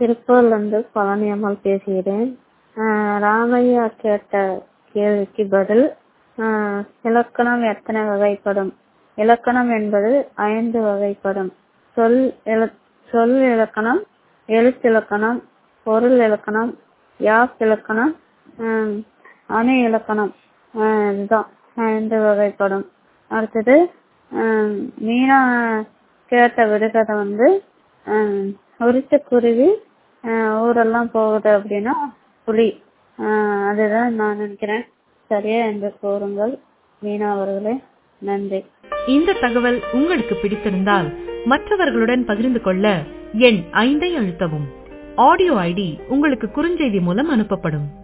திருப்பூர்லேருந்து பழனி அம்மாள் பேசுகிறேன் ராமையா கேட்ட கேள்விக்கு பதில் இலக்கணம் எத்தனை வகைப்படும் இலக்கணம் என்பது ஐந்து வகைப்படும் சொல் எழு சொல் இலக்கணம் எழுத்திலக்கணம் பொருள் இலக்கணம் யாப்பிலக்கணம் அணு இலக்கணம் இதுதான் ஐந்து வகைப்படும் அடுத்தது மீனா கேட்ட விடுகதை வந்து உரித்த குருவி ஊரெல்லாம் போகுது அப்படின்னா புலி அதுதான் நான் நினைக்கிறேன் சரியா என்று கூறுங்கள் மீனா அவர்களே நன்றி இந்த தகவல் உங்களுக்கு பிடித்திருந்தால் மற்றவர்களுடன் பகிர்ந்து கொள்ள எண் ஐந்தை அழுத்தவும் ஆடியோ ஐடி உங்களுக்கு குறுஞ்செய்தி மூலம் அனுப்பப்படும்